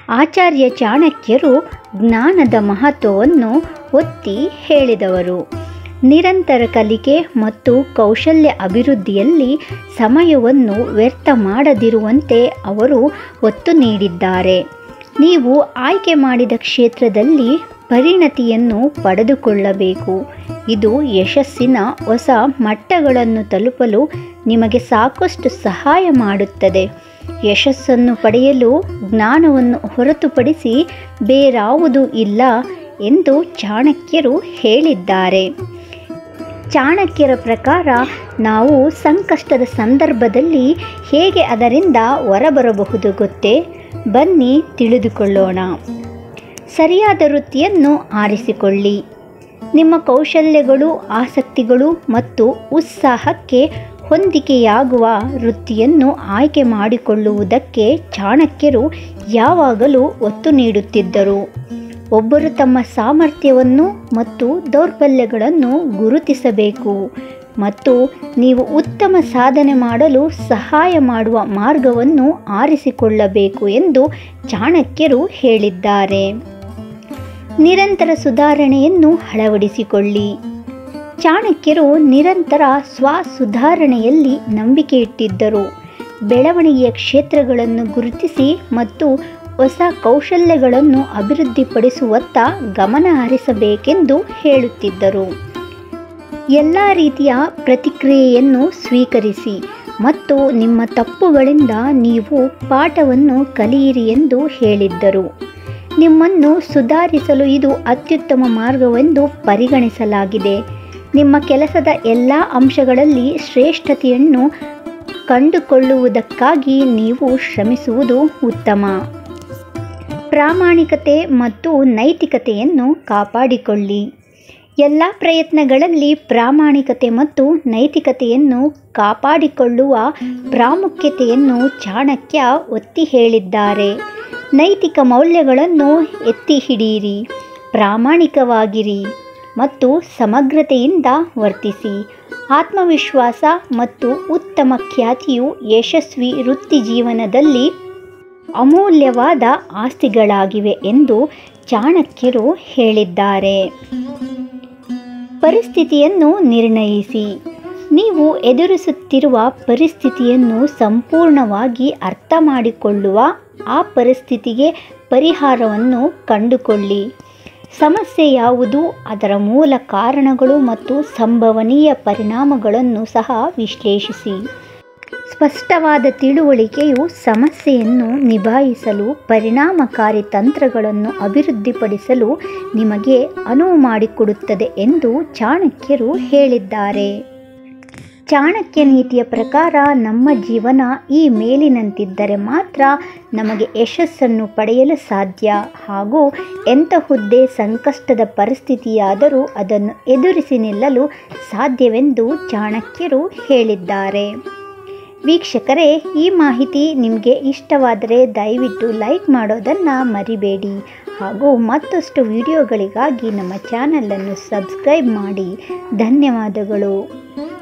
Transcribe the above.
ಆಚಾರ್ಯ ಚಾಣಕ್ಯರು ಜ್ಞಾನದ ಮಹತ್ವವನ್ನು ಒತ್ತಿ ಹೇಳಿದವರು ನಿರಂತರ ಕಲಿಕೆ ಮತ್ತು ಕೌಶಲ್ಯ ಅಭಿವೃದ್ಧಿಯಲ್ಲಿ ಸಮಯವನ್ನು ವ್ಯರ್ಥ ಮಾಡದಿರುವಂತೆ ಅವರು ಒತ್ತು ನೀಡಿದ್ದಾರೆ ನೀವು ಆಯ್ಕೆ ಮಾಡಿದ ಕ್ಷೇತ್ರದಲ್ಲಿ ಪರಿಣತಿಯನ್ನು ಪಡೆದುಕೊಳ್ಳಬೇಕು ಇದು ಯಶಸ್ಸಿನ ಹೊಸ ಮಟ್ಟಗಳನ್ನು ತಲುಪಲು ನಿಮಗೆ ಸಾಕಷ್ಟು ಸಹಾಯ ಮಾಡುತ್ತದೆ ಯಶಸ್ಸನ್ನು ಪಡೆಯಲು ಜ್ಞಾನವನ್ನು ಹೊರತುಪಡಿಸಿ ಬೇರಾವುದೂ ಇಲ್ಲ ಎಂದು ಚಾಣಕ್ಯರು ಹೇಳಿದ್ದಾರೆ ಚಾಣಕ್ಯರ ಪ್ರಕಾರ ನಾವು ಸಂಕಷ್ಟದ ಸಂದರ್ಭದಲ್ಲಿ ಹೇಗೆ ಅದರಿಂದ ಹೊರಬರಬಹುದು ಗೊತ್ತೇ ಬನ್ನಿ ತಿಳಿದುಕೊಳ್ಳೋಣ ಸರಿಯಾದ ವೃತ್ತಿಯನ್ನು ಆರಿಸಿಕೊಳ್ಳಿ ನಿಮ್ಮ ಕೌಶಲ್ಯಗಳು ಆಸಕ್ತಿಗಳು ಮತ್ತು ಉತ್ಸಾಹಕ್ಕೆ ಹೊಂದಿಕೆಯಾಗುವ ವೃತ್ತಿಯನ್ನು ಆಯ್ಕೆ ಮಾಡಿಕೊಳ್ಳುವುದಕ್ಕೆ ಚಾಣಕ್ಯರು ಯಾವಾಗಲೂ ಒತ್ತು ನೀಡುತ್ತಿದ್ದರು ಒಬ್ಬರು ತಮ್ಮ ಸಾಮರ್ಥ್ಯವನ್ನು ಮತ್ತು ದೌರ್ಬಲ್ಯಗಳನ್ನು ಗುರುತಿಸಬೇಕು ಮತ್ತು ನೀವು ಉತ್ತಮ ಸಾಧನೆ ಮಾಡಲು ಸಹಾಯ ಮಾಡುವ ಮಾರ್ಗವನ್ನು ಆರಿಸಿಕೊಳ್ಳಬೇಕು ಎಂದು ಚಾಣಕ್ಯರು ಹೇಳಿದ್ದಾರೆ ನಿರಂತರ ಸುಧಾರಣೆಯನ್ನು ಅಳವಡಿಸಿಕೊಳ್ಳಿ ಚಾಣಕ್ಯರು ನಿರಂತರ ಸ್ವ ಸುಧಾರಣೆಯಲ್ಲಿ ನಂಬಿಕೆ ಇಟ್ಟಿದ್ದರು ಬೆಳವಣಿಗೆಯ ಕ್ಷೇತ್ರಗಳನ್ನು ಗುರುತಿಸಿ ಮತ್ತು ಹೊಸ ಕೌಶಲ್ಯಗಳನ್ನು ಅಭಿವೃದ್ಧಿಪಡಿಸುವತ್ತ ಗಮನ ಹರಿಸಬೇಕೆಂದು ಹೇಳುತ್ತಿದ್ದರು ಎಲ್ಲ ರೀತಿಯ ಪ್ರತಿಕ್ರಿಯೆಯನ್ನು ಸ್ವೀಕರಿಸಿ ಮತ್ತು ನಿಮ್ಮ ತಪ್ಪುಗಳಿಂದ ನೀವು ಪಾಠವನ್ನು ಕಲಿಯಿರಿ ಎಂದು ಹೇಳಿದ್ದರು ನಿಮ್ಮನ್ನು ಸುಧಾರಿಸಲು ಇದು ಅತ್ಯುತ್ತಮ ಮಾರ್ಗವೆಂದು ಪರಿಗಣಿಸಲಾಗಿದೆ ನಿಮ್ಮ ಕೆಲಸದ ಎಲ್ಲ ಅಂಶಗಳಲ್ಲಿ ಶ್ರೇಷ್ಠತೆಯನ್ನು ಕಂಡುಕೊಳ್ಳುವುದಕ್ಕಾಗಿ ನೀವು ಶ್ರಮಿಸುವುದು ಉತ್ತಮ ಪ್ರಾಮಾಣಿಕತೆ ಮತ್ತು ನೈತಿಕತೆಯನ್ನು ಕಾಪಾಡಿಕೊಳ್ಳಿ ಎಲ್ಲ ಪ್ರಯತ್ನಗಳಲ್ಲಿ ಪ್ರಾಮಾಣಿಕತೆ ಮತ್ತು ನೈತಿಕತೆಯನ್ನು ಕಾಪಾಡಿಕೊಳ್ಳುವ ಪ್ರಾಮುಖ್ಯತೆಯನ್ನು ಚಾಣಕ್ಯ ಒತ್ತಿ ಹೇಳಿದ್ದಾರೆ ನೈತಿಕ ಮೌಲ್ಯಗಳನ್ನು ಎತ್ತಿ ಹಿಡಿಯಿರಿ ಪ್ರಾಮಾಣಿಕವಾಗಿರಿ ಮತ್ತು ಸಮಗ್ರತೆಯಿಂದ ವರ್ತಿಸಿ ಆತ್ಮವಿಶ್ವಾಸ ಮತ್ತು ಉತ್ತಮ ಖ್ಯಾತಿಯು ಯಶಸ್ವಿ ವೃತ್ತಿ ಜೀವನದಲ್ಲಿ ಅಮೂಲ್ಯವಾದ ಆಸ್ತಿಗಳಾಗಿವೆ ಎಂದು ಚಾಣಕ್ಯರು ಹೇಳಿದ್ದಾರೆ ಪರಿಸ್ಥಿತಿಯನ್ನು ನಿರ್ಣಯಿಸಿ ನೀವು ಎದುರಿಸುತ್ತಿರುವ ಪರಿಸ್ಥಿತಿಯನ್ನು ಸಂಪೂರ್ಣವಾಗಿ ಅರ್ಥ ಮಾಡಿಕೊಳ್ಳುವ ಆ ಪರಿಸ್ಥಿತಿಗೆ ಪರಿಹಾರವನ್ನು ಕಂಡುಕೊಳ್ಳಿ ಸಮಸ್ಯೆ ಯಾವುದು ಅದರ ಮೂಲ ಕಾರಣಗಳು ಮತ್ತು ಸಂಭವನೀಯ ಪರಿಣಾಮಗಳನ್ನು ಸಹ ವಿಶ್ಲೇಷಿಸಿ ಸ್ಪಷ್ಟವಾದ ತಿಳುವಳಿಕೆಯು ಸಮಸ್ಯೆಯನ್ನು ನಿಭಾಯಿಸಲು ಪರಿಣಾಮಕಾರಿ ತಂತ್ರಗಳನ್ನು ಅಭಿವೃದ್ಧಿಪಡಿಸಲು ನಿಮಗೆ ಅನುವು ಮಾಡಿಕೊಡುತ್ತದೆ ಎಂದು ಚಾಣಕ್ಯರು ಹೇಳಿದ್ದಾರೆ ಚಾಣಕ್ಯ ನೀತಿಯ ಪ್ರಕಾರ ನಮ್ಮ ಜೀವನ ಈ ಮೇಲಿನಂತಿದ್ದರೆ ಮಾತ್ರ ನಮಗೆ ಯಶಸ್ಸನ್ನು ಪಡೆಯಲು ಸಾಧ್ಯ ಹಾಗೂ ಎಂತಹುದ್ದೇ ಸಂಕಷ್ಟದ ಪರಿಸ್ಥಿತಿಯಾದರೂ ಅದನ್ನು ಎದುರಿಸಿ ನಿಲ್ಲಲು ಸಾಧ್ಯವೆಂದು ಚಾಣಕ್ಯರು ಹೇಳಿದ್ದಾರೆ ವೀಕ್ಷಕರೇ ಈ ಮಾಹಿತಿ ನಿಮಗೆ ಇಷ್ಟವಾದರೆ ದಯವಿಟ್ಟು ಲೈಕ್ ಮಾಡೋದನ್ನು ಮರಿಬೇಡಿ ಹಾಗೂ ಮತ್ತಷ್ಟು ವಿಡಿಯೋಗಳಿಗಾಗಿ ನಮ್ಮ ಚಾನಲನ್ನು ಸಬ್ಸ್ಕ್ರೈಬ್ ಮಾಡಿ ಧನ್ಯವಾದಗಳು